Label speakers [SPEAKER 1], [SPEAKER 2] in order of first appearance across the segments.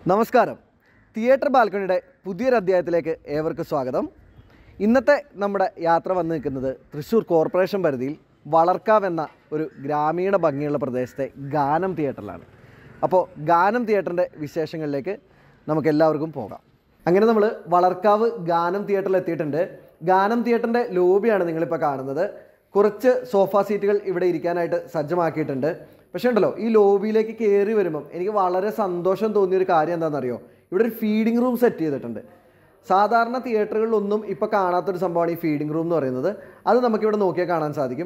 [SPEAKER 1] നമസ്കാരം തിയേറ്റർ ബാൽക്കണിയുടെ പുതിയൊരു അധ്യായത്തിലേക്ക് ഏവർക്കും സ്വാഗതം ഇന്നത്തെ നമ്മുടെ യാത്ര വന്നു നിൽക്കുന്നത് തൃശ്ശൂർ കോർപ്പറേഷൻ പരിധിയിൽ വളർക്കാവ് എന്ന ഒരു ഗ്രാമീണ ഭംഗിയുള്ള പ്രദേശത്തെ ഗാനം തിയേറ്ററിലാണ് അപ്പോൾ ഗാനം തിയേറ്ററിൻ്റെ വിശേഷങ്ങളിലേക്ക് നമുക്ക് എല്ലാവർക്കും പോകാം അങ്ങനെ നമ്മൾ വളർക്കാവ് ഗാനം തിയേറ്ററിൽ എത്തിയിട്ടുണ്ട് ഗാനം തിയേറ്ററിൻ്റെ ലോബിയാണ് നിങ്ങളിപ്പോൾ കാണുന്നത് കുറച്ച് സോഫ സീറ്റുകൾ ഇവിടെ ഇരിക്കാനായിട്ട് സജ്ജമാക്കിയിട്ടുണ്ട് പക്ഷേ ഉണ്ടല്ലോ ഈ ലോബിയിലേക്ക് കയറി വരുമ്പം എനിക്ക് വളരെ സന്തോഷം തോന്നിയൊരു കാര്യം എന്താണെന്നറിയോ ഇവിടെ ഒരു ഫീഡിംഗ് റൂം സെറ്റ് ചെയ്തിട്ടുണ്ട് സാധാരണ തിയേറ്ററുകളിലൊന്നും ഇപ്പോൾ കാണാത്തൊരു സംഭവമാണ് ഈ ഫീഡിംഗ് റൂം എന്ന് പറയുന്നത് അത് നമുക്കിവിടെ നോക്കിയാൽ കാണാൻ സാധിക്കും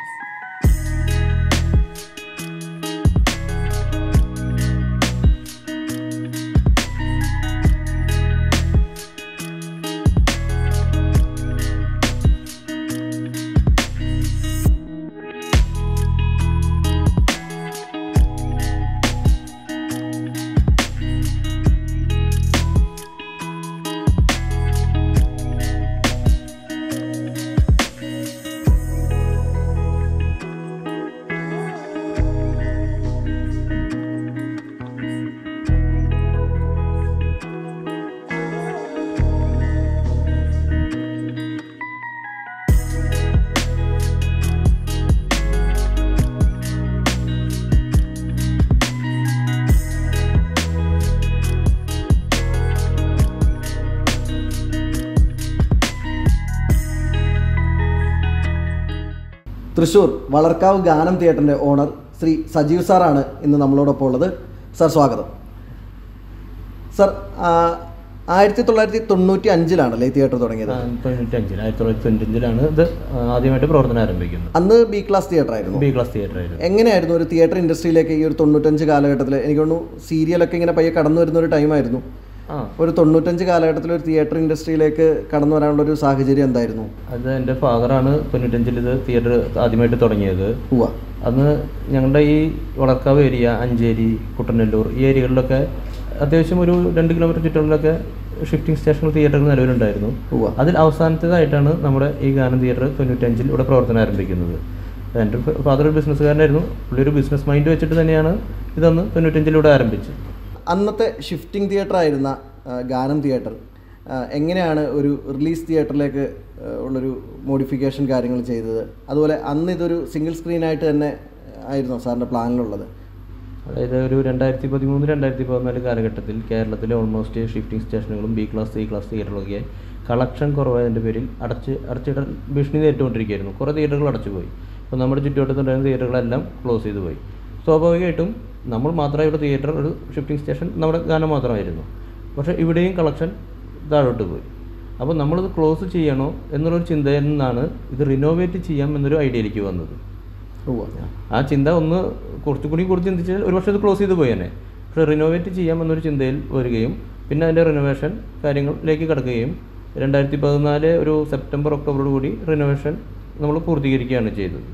[SPEAKER 1] തൃശ്ശൂർ വളർക്കാവ് ഗാനം തിയേറ്ററിൻ്റെ ഓണർ ശ്രീ സജീവ് സാറാണ് ഇന്ന് നമ്മളോടൊപ്പം ഉള്ളത് സാർ സ്വാഗതം സാർ ആ, ആയിരത്തി തൊള്ളായിരത്തി തൊണ്ണൂറ്റി അഞ്ചിലാണല്ലേ ഈ തിയേറ്റർ തുടങ്ങിയത്
[SPEAKER 2] തൊണ്ണൂറ്റഞ്ചിൽ ആയിരത്തി തൊള്ളായിരത്തി തൊണ്ണൂറ്റഞ്ചിലാണ് ഇത് ആദ്യമായിട്ട് പ്രവർത്തനം ആരംഭിക്കുന്നത്
[SPEAKER 1] അന്ന് ബി ക്ലാസ് തിയേറ്റർ ആയിരുന്നു
[SPEAKER 2] ബി ക്ലാസ് തിയേറ്റർ ആയിരുന്നു
[SPEAKER 1] എങ്ങനെയായിരുന്നു ഒരു തിയേറ്റർ ഇൻഡസ്ട്രിയിലേക്ക് ഈ ഒരു തൊണ്ണൂറ്റഞ്ച് കാലഘട്ടത്തിൽ എനിക്ക് തോന്നുന്നു സീരിയലൊക്കെ ഇങ്ങനെ പയ്യെ കടന്നു വരുന്ന ഒരു ടൈമായിരുന്നു
[SPEAKER 2] ആ
[SPEAKER 1] ഒരു തൊണ്ണൂറ്റഞ്ച് കാലഘട്ടത്തിൽ ഒരു തിയേറ്റർ ഇൻഡസ്ട്രിയിലേക്ക് കടന്നു വരാനുള്ള ഒരു സാഹചര്യം എന്തായിരുന്നു
[SPEAKER 2] അത് എൻ്റെ ഫാദറാണ് തൊണ്ണൂറ്റഞ്ചിൽ ഇത് തിയേറ്റർ ആദ്യമായിട്ട് തുടങ്ങിയത്
[SPEAKER 1] ഉവ്വ
[SPEAKER 2] അന്ന് ഞങ്ങളുടെ ഈ വളർക്കാവ് ഏരിയ അഞ്ചേരി കുട്ടനെല്ലൂർ ഈ ഏരിയകളിലൊക്കെ അത്യാവശ്യം ഒരു രണ്ട് കിലോമീറ്റർ ചുറ്റളവിലൊക്കെ ഷിഫ്റ്റിംഗ് സ്റ്റേഷണൽ തിയേറ്ററുകൾ നിലവിലുണ്ടായിരുന്നു
[SPEAKER 1] ഉവ്വ
[SPEAKER 2] അതിൽ അവസാനത്തേതായിട്ടാണ് നമ്മുടെ ഈ ഗാനം തിയേറ്റർ തൊണ്ണൂറ്റഞ്ചിൽ ഇവിടെ പ്രവർത്തനം ആരംഭിക്കുന്നത് എൻ്റെ ഫാദർ ഒരു ബിസിനസ്സുകാരനായിരുന്നു പുള്ളി ഒരു ബിസിനസ് മൈൻഡ് വെച്ചിട്ട് തന്നെയാണ് ഇതൊന്ന് തൊണ്ണൂറ്റഞ്ചിലൂടെ ആരംഭിച്ചത്
[SPEAKER 1] അന്നത്തെ ഷിഫ്റ്റിംഗ് തിയേറ്റർ ആയിരുന്ന ആ, ഗാനം തിയേറ്റർ ആ, എങ്ങനെയാണ് ഒരു റിലീസ് തിയേറ്ററിലേക്ക് ആ, ഉള്ളൊരു മോഡിഫിക്കേഷൻ കാര്യങ്ങൾ ചെയ്തത് അതുപോലെ അന്ന് ഇതൊരു സിംഗിൾ സ്ക്രീനായിട്ട് തന്നെ ആയിരുന്നോ സാറിൻ്റെ പ്ലാനിലുള്ളത്
[SPEAKER 2] അതായത് ഒരു രണ്ടായിരത്തി പതിമൂന്ന് രണ്ടായിരത്തി പതിനാല് കാലഘട്ടത്തിൽ കേരളത്തിലെ ഓൾമോസ്റ്റ് ഷിഫ്റ്റിംഗ് സ്റ്റേഷനുകളും ബി ക്ലാസ് സി ക്ലാസ് തിയേറ്ററുകളൊക്കെ കളക്ഷൻ കുറവായതിൻ്റെ പേരിൽ അടച്ച് അടച്ചിടൽ ഭീഷണി നേരിട്ടുകൊണ്ടിരിക്കുകയായിരുന്നു കുറേ തിയേറ്ററുകൾ അടച്ചുപോയി അപ്പോൾ നമ്മുടെ ചുറ്റുവട്ടത്തുണ്ടായിരുന്ന തിയേറ്ററുകളെല്ലാം ക്ലോസ് ചെയ്തു പോയി സ്വാഭാവികമായിട്ടും നമ്മൾ മാത്രമായുള്ള തിയേറ്റർ ഒരു ഷിഫ്റ്റിംഗ് സ്റ്റേഷൻ നമ്മുടെ ഗാനം മാത്രമായിരുന്നു പക്ഷേ ഇവിടെയും കളക്ഷൻ താഴോട്ട് പോയി അപ്പോൾ നമ്മളിത് ക്ലോസ് ചെയ്യണോ എന്നുള്ളൊരു ചിന്തയിൽ നിന്നാണ് ഇത് റിനോവേറ്റ് ചെയ്യാം എന്നൊരു ഐഡിയയിലേക്ക് വന്നത്
[SPEAKER 1] ഉവ്വ
[SPEAKER 2] ആ ചിന്ത ഒന്ന് കുറച്ചും കൂടി കൂടി ചിന്തിച്ചാൽ ഒരു പക്ഷേ അത് ക്ലോസ് ചെയ്ത് പോയി തന്നെ പക്ഷേ റിനോവേറ്റ് ചെയ്യാം എന്നൊരു ചിന്തയിൽ വരികയും പിന്നെ അതിൻ്റെ റിനോവേഷൻ കാര്യങ്ങളിലേക്ക് കടക്കുകയും രണ്ടായിരത്തി പതിനാല് ഒരു സെപ്റ്റംബർ ഒക്ടോബറോട് കൂടി റിനോവേഷൻ നമ്മൾ പൂർത്തീകരിക്കുകയാണ് ചെയ്തത്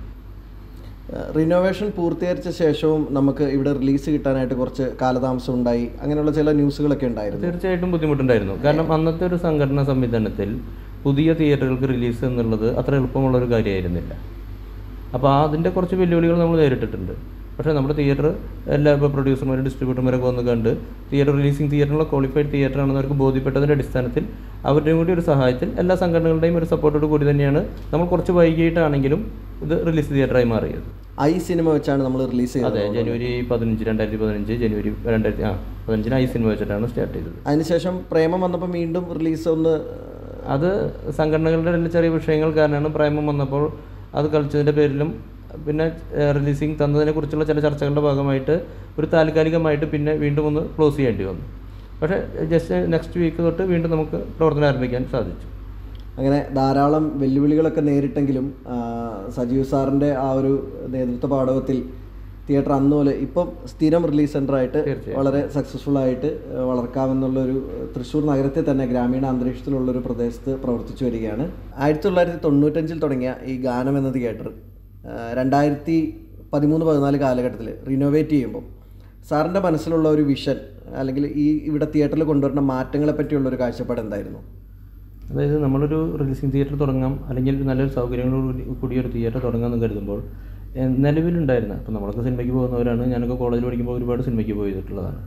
[SPEAKER 1] റിനോവേഷൻ പൂർത്തീകരിച്ച ശേഷവും നമുക്ക് ഇവിടെ റിലീസ് കിട്ടാനായിട്ട് കുറച്ച് കാലതാമസം ഉണ്ടായി അങ്ങനെയുള്ള ചില ന്യൂസുകളൊക്കെ ഉണ്ടായിരുന്നു
[SPEAKER 2] തീർച്ചയായിട്ടും ബുദ്ധിമുട്ടുണ്ടായിരുന്നു കാരണം അന്നത്തെ ഒരു സംഘടനാ സംവിധാനത്തിൽ പുതിയ തിയേറ്ററുകൾക്ക് റിലീസ് എന്നുള്ളത് അത്ര എളുപ്പമുള്ള ഒരു കാര്യമായിരുന്നില്ല അപ്പോൾ അതിൻ്റെ കുറച്ച് വെല്ലുവിളികൾ നമ്മൾ നേരിട്ടിട്ടുണ്ട് പക്ഷേ നമ്മുടെ തിയേറ്റർ എല്ലാ ഇപ്പോൾ പ്രൊഡ്യൂസർമാരും ഡിസ്ട്രിബ്യൂട്ടർമാരൊക്കെ വന്ന് കണ്ട് തിയേറ്റർ റിലീസിങ് തിയേറ്ററിനുള്ള ക്വാളിഫൈഡ് തിയേറ്റർ ആണെന്ന് അവർക്ക് ബോധ്യപ്പെട്ടതിൻ്റെ അടിസ്ഥാനത്തിൽ അവരുടെയും കൂടി ഒരു സഹായത്തിൽ എല്ലാ സംഘടനകളുടെയും ഒരു സപ്പോർട്ടോട് കൂടി തന്നെയാണ് നമ്മൾ കുറച്ച് വൈകിട്ടാണെങ്കിലും ഇത് റിലീസ് തിയേറ്ററായി മാറിയത്
[SPEAKER 1] ഐ സിനിമ വെച്ചാണ് നമ്മൾ റിലീസ് ചെയ്തത്
[SPEAKER 2] അതെ ജനുവരി പതിനഞ്ച് രണ്ടായിരത്തി പതിനഞ്ച് ജനുവരി രണ്ടായിരത്തി ആ പതിനഞ്ചിന് ഐ സിനിമ വെച്ചിട്ടാണ് സ്റ്റാർട്ട് ചെയ്തത്
[SPEAKER 1] അതിനുശേഷം പ്രേമം വന്നപ്പോൾ വീണ്ടും റിലീസ് ഒന്ന്
[SPEAKER 2] അത് സംഘടനകളുടെ ഇടയിൽ ചെറിയ വിഷയങ്ങൾ കാരണമാണ് പ്രേമം വന്നപ്പോൾ അത് കളിച്ചതിൻ്റെ പേരിലും പിന്നെ റിലീസിങ് തന്നതിനെ കുറിച്ചുള്ള ചില ചർച്ചകളുടെ ഭാഗമായിട്ട് ഒരു താൽക്കാലികമായിട്ട് പിന്നെ വീണ്ടും ഒന്ന് ക്ലോസ് ചെയ്യേണ്ടി വന്നു പക്ഷേ ജസ്റ്റ് നെക്സ്റ്റ് വീക്ക് തൊട്ട് വീണ്ടും നമുക്ക് പ്രവർത്തനം ആരംഭിക്കാൻ സാധിച്ചു
[SPEAKER 1] അങ്ങനെ ധാരാളം വെല്ലുവിളികളൊക്കെ നേരിട്ടെങ്കിലും ആ, സജീവ് സാറിൻ്റെ ആ ഒരു നേതൃത്വ പാഠവത്തിൽ തിയേറ്റർ അന്ന് പോലെ ഇപ്പം സ്ഥിരം റിലീസ് സെൻ്ററായിട്ട്
[SPEAKER 2] തീർച്ചയായും.
[SPEAKER 1] വളരെ സക്സസ്ഫുൾ ആയിട്ട് ആ, വളർക്കാമെന്നുള്ളൊരു തൃശ്ശൂർ നഗരത്തിൽ തന്നെ ഗ്രാമീണ അന്തരീക്ഷത്തിലുള്ളൊരു പ്രദേശത്ത് പ്രവർത്തിച്ചു വരികയാണ് ആയിരത്തി തൊള്ളായിരത്തി തൊണ്ണൂറ്റഞ്ചിൽ തുടങ്ങിയ ഈ ഗാനം എന്ന തിയേറ്റർ ആ, രണ്ടായിരത്തി പതിമൂന്ന് പതിനാല് കാലഘട്ടത്തിൽ റിനോവേറ്റ് ചെയ്യുമ്പോൾ സാറിൻ്റെ മനസ്സിലുള്ള ഒരു വിഷൻ അല്ലെങ്കിൽ ഈ ഇവിടെ തിയേറ്ററിൽ കൊണ്ടുവരുന്ന മാറ്റങ്ങളെ പറ്റിയുള്ള ഒരു കാഴ്ചപ്പാട് എന്തായിരുന്നു
[SPEAKER 2] അതായത് നമ്മളൊരു റിലീസിങ് തിയേറ്റർ തുടങ്ങാം അല്ലെങ്കിൽ ഒരു നല്ലൊരു സൗകര്യങ്ങളോട് കൂടി- കൂടിയ ഒരു തിയേറ്റർ തുടങ്ങാമെന്ന് കരുതുമ്പോൾ ഏഹ് നിലവിലുണ്ടായിരുന്ന അപ്പോൾ നമ്മളൊക്കെ സിനിമയ്ക്ക് പോകുന്നവരാണ് ഞാനൊക്കെ കോളേജിൽ പഠിക്കുമ്പോൾ ഒരുപാട് സിനിമയ്ക്ക് പോയിട്ടുള്ളതാണ്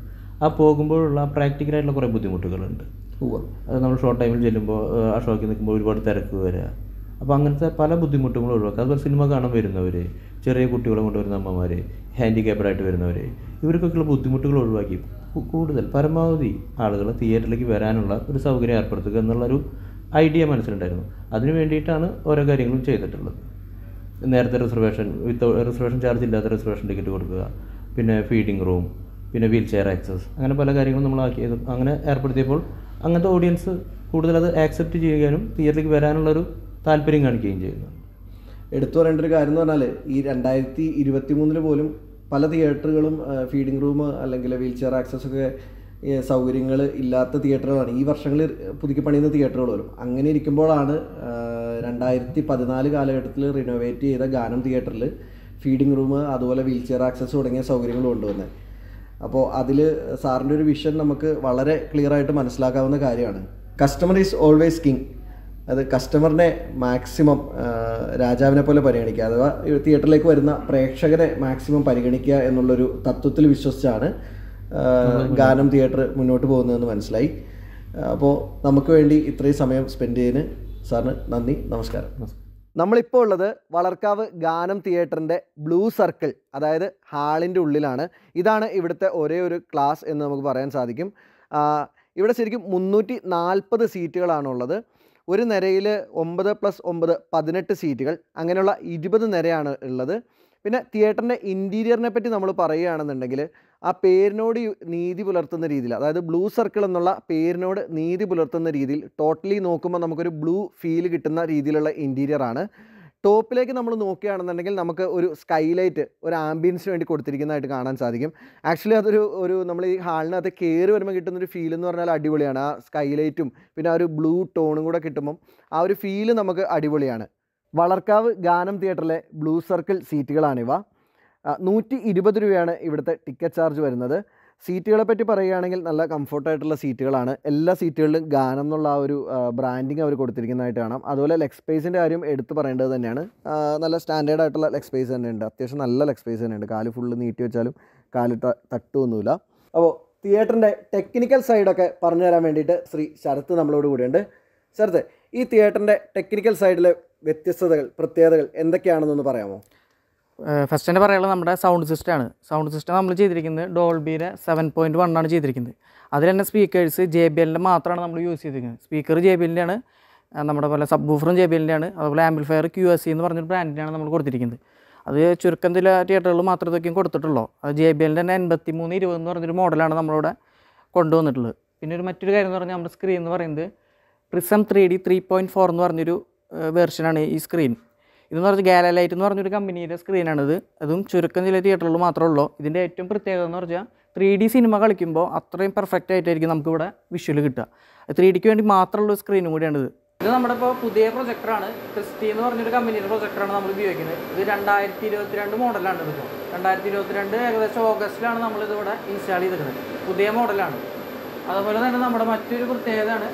[SPEAKER 2] ആ പോകുമ്പോഴുള്ള പ്രാക്ടിക്കലായിട്ടുള്ള കുറേ ബുദ്ധിമുട്ടുകളുണ്ട് അത് നമ്മൾ ഷോർട്ട് ടൈമിൽ ചെല്ലുമ്പോൾ ആ ഷോയ്ക്ക് നിൽക്കുമ്പോൾ ഒരുപാട് തിരക്ക് വരിക അപ്പോൾ അങ്ങനത്തെ പല ബുദ്ധിമുട്ടുകളും ഒഴിവാക്കുക അതുപോലെ സിനിമ കാണാൻ വരുന്നവർ ചെറിയ കുട്ടികളെ കൊണ്ടുവരുന്ന അമ്മമാർ ഹാൻഡിക്യാപ്ഡായിട്ട് വരുന്നവർ ഇവർക്കൊക്കെയുള്ള ബുദ്ധിമുട്ടുകൾ ഒഴിവാക്കി കു- കൂടുതൽ പരമാവധി ആളുകൾ തിയേറ്ററിലേക്ക് വരാനുള്ള ഒരു സൗകര്യം ഏർപ്പെടുത്തുക എന്നുള്ളൊരു ഐഡിയ മനസ്സിലുണ്ടായിരുന്നു അതിന് വേണ്ടിയിട്ടാണ് ഓരോ കാര്യങ്ങളും ചെയ്തിട്ടുള്ളത് നേരത്തെ റിസർവേഷൻ വിത്ത് റിസർവേഷൻ ചാർജ് ഇല്ലാത്ത റിസർവേഷൻ ടിക്കറ്റ് കൊടുക്കുക പിന്നെ ഫീഡിംഗ് റൂം പിന്നെ വീൽ ചെയർ ആക്സസ് അങ്ങനെ പല കാര്യങ്ങളും നമ്മൾ ആക്കിയത് അങ്ങനെ ഏർപ്പെടുത്തിയപ്പോൾ അങ്ങനത്തെ ഓഡിയൻസ് കൂടുതൽ അത് ആക്സെപ്റ്റ് ചെയ്യാനും തിയേറ്ററിലേക്ക് വരാനുള്ളൊരു താല്പര്യം കാണിക്കുകയും ചെയ്യുന്നു
[SPEAKER 1] എടുത്തു പറയേണ്ട ഒരു കാര്യം എന്ന് പറഞ്ഞാൽ ഈ രണ്ടായിരത്തി ഇരുപത്തി മൂന്നില് പോലും പല തിയേറ്ററുകളും ഫീഡിംഗ് റൂം അല്ലെങ്കിൽ വീൽ ചെയർ ആക്സസ് ഒക്കെ സൗകര്യങ്ങൾ ഇല്ലാത്ത തിയേറ്ററുകളാണ് ഈ വർഷങ്ങളിൽ പുതുക്കി പണിയുന്ന തിയേറ്ററുകൾ പോലും അങ്ങനെ ഇരിക്കുമ്പോഴാണ് രണ്ടായിരത്തി പതിനാല് കാലഘട്ടത്തിൽ റിനോവേറ്റ് ചെയ്ത ഗാനം തിയേറ്ററിൽ ഫീഡിംഗ് റൂം അതുപോലെ വീൽ ചെയർ ആക്സസ് തുടങ്ങിയ സൗകര്യങ്ങൾ കൊണ്ടുവന്നത് അപ്പോൾ അതിൽ സാറിൻ്റെ ഒരു വിഷൻ നമുക്ക് വളരെ ക്ലിയർ ആയിട്ട് മനസ്സിലാക്കാവുന്ന കാര്യമാണ് കസ്റ്റമർ ഈസ് ഓൾവേസ് കിങ് അത് കസ്റ്റമറിനെ മാക്സിമം രാജാവിനെ പോലെ പരിഗണിക്കുക അഥവാ ഈ തിയേറ്ററിലേക്ക് വരുന്ന പ്രേക്ഷകരെ മാക്സിമം പരിഗണിക്കുക എന്നുള്ളൊരു തത്വത്തിൽ വിശ്വസിച്ചാണ് ആ, ഗാനം തിയേറ്റർ മുന്നോട്ട് പോകുന്നതെന്ന് മനസ്സിലായി അപ്പോൾ നമുക്ക് വേണ്ടി ഇത്രയും സമയം സ്പെൻഡ് ചെയ്യുന്നതിന് സാറിന് നന്ദി നമസ്കാരം നമ്മളിപ്പോൾ ഉള്ളത് വളർക്കാവ് ഗാനം തിയേറ്ററിൻ്റെ ബ്ലൂ സർക്കിൾ അതായത് ഹാളിൻ്റെ ഉള്ളിലാണ് ഇതാണ് ഇവിടുത്തെ ഒരേ ഒരു ക്ലാസ് എന്ന് നമുക്ക് പറയാൻ സാധിക്കും ആ, ഇവിടെ ശരിക്കും മുന്നൂറ്റി നാൽപ്പത് സീറ്റുകളാണുള്ളത് ഒരു നിരയിൽ ഒമ്പത് പ്ലസ് ഒമ്പത് പതിനെട്ട് സീറ്റുകൾ അങ്ങനെയുള്ള ഇരുപത് നിരയാണ് ഉള്ളത് പിന്നെ തിയേറ്ററിൻ്റെ ഇൻറ്റീരിയറിനെ പറ്റി നമ്മൾ പറയുകയാണെന്നുണ്ടെങ്കിൽ ആ പേരിനോട് യു- നീതി പുലർത്തുന്ന രീതിയിൽ അതായത് ബ്ലൂ സർക്കിൾ എന്നുള്ള പേരിനോട് നീതി പുലർത്തുന്ന രീതിയിൽ ടോട്ടലി നോക്കുമ്പോൾ നമുക്കൊരു ബ്ലൂ ഫീൽ കിട്ടുന്ന രീതിയിലുള്ള ഇൻറ്റീരിയർ ആണ് ടോപ്പിലേക്ക് നമ്മൾ നോക്കുകയാണെന്നുണ്ടെങ്കിൽ നമുക്ക് ഒരു സ്കൈലൈറ്റ് ഒരു ആംബിയൻസിന് വേണ്ടി കൊടുത്തിരിക്കുന്നതായിട്ട് കാണാൻ സാധിക്കും ആക്ച്വലി അതൊരു ഒരു നമ്മൾ ഈ ഹാളിനകത്ത് കയറി വരുമ്പോൾ കിട്ടുന്നൊരു ഫീൽ എന്ന് പറഞ്ഞാൽ അടിപൊളിയാണ് ആ സ്കൈലൈറ്റും പിന്നെ ആ ഒരു ബ്ലൂ ടോണും കൂടെ കിട്ടുമ്പം ആ ഒരു ഫീല് നമുക്ക് അടിപൊളിയാണ് വളർക്കാവ് ഗാനം തിയേറ്ററിലെ ബ്ലൂ സർക്കിൾ സീറ്റുകളാണിവ നൂറ്റി ഇരുപത് രൂപയാണ് ഇവിടുത്തെ ടിക്കറ്റ് ചാർജ് വരുന്നത് സീറ്റുകളെ പറ്റി പറയുകയാണെങ്കിൽ നല്ല കംഫർട്ടായിട്ടുള്ള സീറ്റുകളാണ് എല്ലാ സീറ്റുകളിലും ഗാനം എന്നുള്ള ആ ഒരു ബ്രാൻഡിങ് അവർ കൊടുത്തിരിക്കുന്നതായിട്ട് കാണാം അതുപോലെ ലെഗ് സ്പേസിൻ്റെ കാര്യം എടുത്തു പറയേണ്ടത് തന്നെയാണ് ആ, നല്ല സ്റ്റാൻഡേർഡ് ആയിട്ടുള്ള ലെഗ് സ്പേസ് തന്നെയുണ്ട് അത്യാവശ്യം നല്ല ലെഗ് സ്പേസ് തന്നെയുണ്ട് കാല് ഫുള്ള് നീട്ടി വെച്ചാലും കാല് ത- തട്ടുമൊന്നുമില്ല അപ്പോൾ തിയേറ്ററിൻ്റെ ടെക്നിക്കൽ സൈഡൊക്കെ പറഞ്ഞു തരാൻ വേണ്ടിയിട്ട് ശ്രീ ശരത്ത് നമ്മളോട് കൂടെയുണ്ട് ശരത്ത് ഈ തിയേറ്ററിൻ്റെ ടെക്നിക്കൽ സൈഡിലെ വ്യത്യസ്തതകൾ പ്രത്യേകതകൾ എന്തൊക്കെയാണെന്നൊന്ന് പറയാമോ
[SPEAKER 3] ഫസ്റ്റ് തന്നെ പറയാനുള്ളത് നമ്മുടെ സൗണ്ട് സിസ്റ്റമാണ് സൗണ്ട് സിസ്റ്റം നമ്മൾ ചെയ്തിരിക്കുന്നത് ഡോൾബിയുടെ സെവൻ പോയിൻറ്റ് വൺ ആണ് ചെയ്തിരിക്കുന്നത് അതിൽ തന്നെ സ്പീക്കേഴ്സ് ജെ ബി എല്ലിൻ്റെ മാത്രമാണ് നമ്മൾ യൂസ് ചെയ്തിരിക്കുന്നത് സ്പീക്കർ ജെ ബി എല്ലിൻ്റെ ആണ് ആ, നമ്മുടെ പോലെ സബ് ബൂഫറും ജെ ബി എല്ലിൻ്റെ ആണ് അതുപോലെ ആംപ്ലിഫയർ ക്യു എസ് സി എന്ന് പറഞ്ഞൊരു ബ്രാൻഡിനാണ് നമ്മൾ കൊടുത്തിരിക്കുന്നത് അത് ചുരുക്കം ചില തിയേറ്ററുകൾ മാത്രമേ ഇതൊക്കെയും കൊടുത്തിട്ടുള്ളൂ അത് ജെ ബി എല്ലിൻ്റെ തന്നെ എൺപത്തി മൂന്ന് ഇരുപത് എന്ന് പറഞ്ഞൊരു മോഡലാണ് നമ്മളിവിടെ കൊണ്ടുവന്നിട്ടുള്ളത് പിന്നെ ഒരു മറ്റൊരു കാര്യം എന്ന് പറഞ്ഞാൽ നമ്മുടെ സ്ക്രീൻ എന്ന് പറയുന്നത് prism three D three point four എന്ന് പറഞ്ഞൊരു വെർഷനാണ് ഈ സ്ക്രീൻ ഇതെന്ന് പറഞ്ഞാൽ ഗാലലൈറ്റ് എന്ന് പറഞ്ഞൊരു കമ്പനിയുടെ സ്ക്രീനാണിത് അതും ചുരുക്കം ചില തിയേറ്ററുകളിൽ മാത്രമേ ഉള്ളൂ ഇതിൻ്റെ ഏറ്റവും പ്രത്യേകത എന്ന് പറഞ്ഞാൽ ത്രീ ഡി സിനിമ കളിക്കുമ്പോൾ അത്രയും പെർഫെക്റ്റ് ആയിട്ടായിരിക്കും നമുക്കിവിടെ വിഷ്വൽ കിട്ടുക ത്രീ ഡിക്ക് വേണ്ടി മാത്രമുള്ള സ്ക്രീനും കൂടിയാണിത് ഇത് നമ്മുടെ ഇപ്പോൾ പുതിയ പ്രൊജക്ടറാണ് ക്രിസ്റ്റി എന്ന് പറഞ്ഞൊരു കമ്പനിയുടെ പ്രൊജക്ടറാണ് നമ്മൾ ഉപയോഗിക്കുന്നത് ഇത് രണ്ടായിരത്തി ഇരുപത്തിരണ്ട് മോഡലാണ് ഇതിപ്പോൾ രണ്ടായിരത്തി ഇരുപത്തിരണ്ട് ഏകദേശം ഓഗസ്റ്റിലാണ് നമ്മളിത് ഇവിടെ ഇൻസ്റ്റാൾ ചെയ്തിരിക്കുന്നത് പുതിയ മോഡലാണ് അതുപോലെ തന്നെ നമ്മുടെ മറ്റൊരു പ്രത്യേകതയാണ്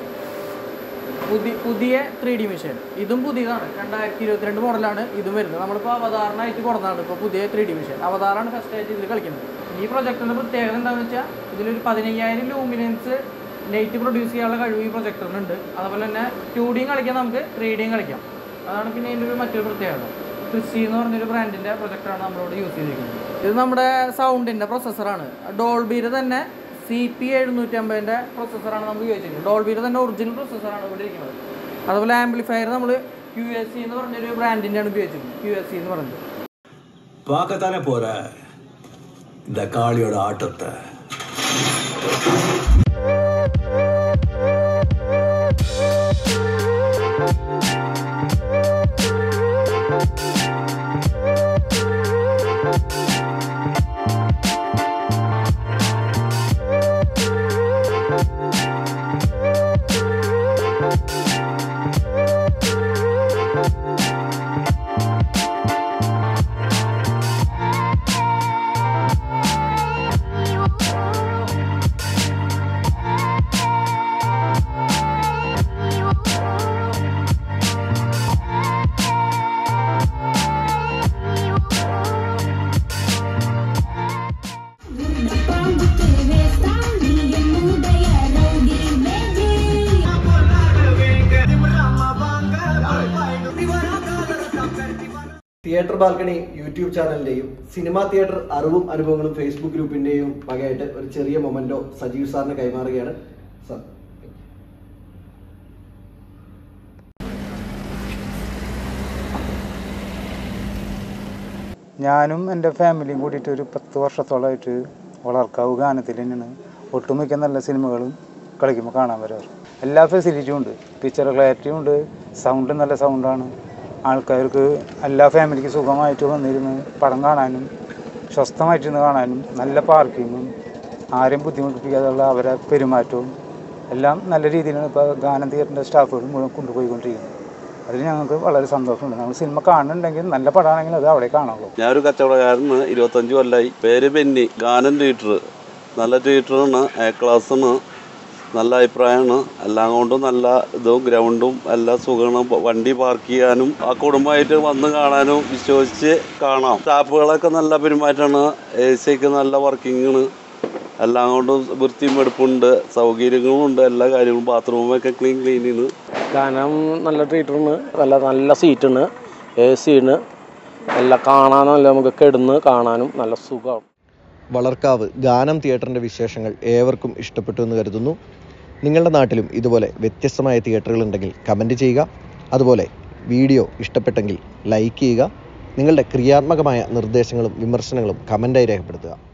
[SPEAKER 3] പുതിയ പുതിയ ത്രീ ഡി മെഷീൻ ഇതും പുതിയതാണ് രണ്ടായിരത്തി ഇരുപത്തിരണ്ട് മോഡലാണ് ഇതും വരുന്നത് നമ്മളിപ്പോൾ അവതാരണമായിട്ട് കൊടുത്തതാണ് ഇപ്പോൾ പുതിയ ത്രീ ഡി മെഷീൻ അവതാറാണ് ഫസ്റ്റ് ആയിട്ട് ഇതിൽ കളിക്കുന്നത് ഈ പ്രൊജക്ടറിൻ്റെ പ്രത്യേകത എന്താണെന്ന് വെച്ചാൽ ഇതിലൊരു പതിനയ്യായിരം ലൂമിനൻസ് ലൈറ്റ് പ്രൊഡ്യൂസ് ചെയ്യാനുള്ള കഴിവ് ഈ പ്രൊജക്ടറിനുണ്ട് അതുപോലെ തന്നെ ടു ഡിയും കളിക്കാം നമുക്ക് ത്രീ ഡിയും കളിക്കാം അതാണ് പിന്നെ ഇതിൻ്റെ ഒരു മറ്റൊരു പ്രത്യേകത ക്രിസ്റ്റി എന്ന് പറഞ്ഞൊരു ബ്രാൻഡിൻ്റെ പ്രൊജക്ടറാണ് നമ്മളിവിടെ യൂസ് ചെയ്തിരിക്കുന്നത് ഇത് നമ്മുടെ സൗണ്ടിൻ്റെ പ്രൊസസ്സറാണ് ഡോൾബിയുടെ തന്നെ സി പി എഴുന്നൂറ്റമ്പതിൻ്റെ പ്രൊസസ്സറാണ് നമ്മൾ ഉപയോഗിച്ചിരിക്കുന്നത് ഡോൾബിയുടെ തന്നെ ഒറിജിനൽ പ്രൊസസ്സറാണ് ഇവിടെ ഇരിക്കുന്നത് അതുപോലെ ആംപ്ലിഫയർ നമ്മൾ ക്യു എസ് സി എന്ന് പറഞ്ഞൊരു ബ്രാൻഡിൻ്റെയാണ് ഉപയോഗിച്ചിരിക്കുന്നത് ക്യു എസ് സി എന്ന് പറഞ്ഞത്
[SPEAKER 4] பார்க்கத்தானே போற இந்த காளியோட ஆட்டத்தை
[SPEAKER 1] തിയേറ്റർ ബാൽക്കണി യൂട്യൂബ് ചാനലിന്റെയും സിനിമാ തിയേറ്റർ അറിവും അനുഭവങ്ങളും ഫേസ്ബുക്ക് ഗ്രൂപ്പിന്റെയും വകയായിട്ട് ഒരു ചെറിയ മൊമെന്റോ സജീവ് സാറിന് കൈമാറുകയാണ് സാർ
[SPEAKER 5] ഞാനും എൻ്റെ ഫാമിലിയും കൂടിയിട്ട് ഒരു പത്ത് വർഷത്തോളമായിട്ട് വളർക്കാവ് ഗാനത്തിൽ തന്നെയാണ് ഒട്ടുമിക്ക നല്ല സിനിമകളും കളിക്കുമ്പോൾ കാണാൻ വരാറ് എല്ലാ ഫെസിലിറ്റിയും ഉണ്ട് പിക്ചർ ക്ലാരിറ്റിയും ഉണ്ട് സൗണ്ട് നല്ല സൗണ്ടാണ് ആൾക്കാർക്ക് എല്ലാ ഫാമിലിക്കും സുഖമായിട്ട് വന്നിരുന്ന് പടം കാണാനും സ്വസ്ഥമായിട്ടിരുന്ന് കാണാനും നല്ല പാർക്കിങ്ങും ആരെയും ബുദ്ധിമുട്ടിപ്പിക്കാതെയുള്ള അവരെ പെരുമാറ്റവും എല്ലാം നല്ല രീതിയിലാണ് ഇപ്പോൾ ഗാനം തിയേറ്ററിൻ്റെ സ്റ്റാഫുകൾ മുഴുവൻ കൊണ്ടുപോയിക്കൊണ്ടിരിക്കുന്നത് അതിൽ ഞങ്ങൾക്ക് വളരെ സന്തോഷമുണ്ട് നമ്മൾ സിനിമ കാണുന്നുണ്ടെങ്കിൽ നല്ല പടമാണെങ്കിൽ അത് അവിടെ കാണുള്ളൂ
[SPEAKER 6] ഞാനൊരു കച്ചവടക്കാരന് ഇരുപത്തഞ്ച് കൊല്ലമായി പേര് ബെന്നി ഗാനൻ തിയേറ്റർ നല്ല തിയേറ്ററാണ് എ ക്ലാസ്സാണ് നല്ല അഭിപ്രായമാണ് എല്ലാം കൊണ്ടും നല്ല ഇതും ഗ്രൗണ്ടും എല്ലാം സുഖമാണ് വണ്ടി പാർക്ക് ചെയ്യാനും ആ കുടുംബമായിട്ട് വന്ന് കാണാനും വിശ്വസിച്ച് കാണാം സ്റ്റാഫുകളൊക്കെ നല്ല പെരുമാറ്റമാണ് എ സിക്ക് നല്ല വർക്കിംഗാണ് എല്ലാം കൊണ്ടും വൃത്തിയും വെടുപ്പുണ്ട് സൗകര്യങ്ങളും ഉണ്ട് എല്ലാ കാര്യങ്ങളും ബാത്റൂമൊക്കെ ക്ലീൻ ക്ലീനിങ്
[SPEAKER 7] ഗാനം നല്ല തിയേറ്ററാണ് നല്ല നല്ല സീറ്റാണ് എ സിയാണ് എല്ലാം കാണാനും നല്ല നമുക്ക് കിടന്ന് കാണാനും നല്ല സുഖമാണ്
[SPEAKER 1] വളർക്കാവ് ഗാനം തിയേറ്ററിൻ്റെ വിശേഷങ്ങൾ ഏവർക്കും ഇഷ്ടപ്പെട്ടു എന്ന് കരുതുന്നു നിങ്ങളുടെ നാട്ടിലും ഇതുപോലെ വ്യത്യസ്തമായ തിയേറ്ററുകൾ ഉണ്ടെങ്കിൽ കമൻറ്റ് ചെയ്യുക അതുപോലെ വീഡിയോ ഇഷ്ടപ്പെട്ടെങ്കിൽ ലൈക്ക് ചെയ്യുക നിങ്ങളുടെ ക്രിയാത്മകമായ നിർദ്ദേശങ്ങളും വിമർശനങ്ങളും കമൻറ്റായി രേഖപ്പെടുത്തുക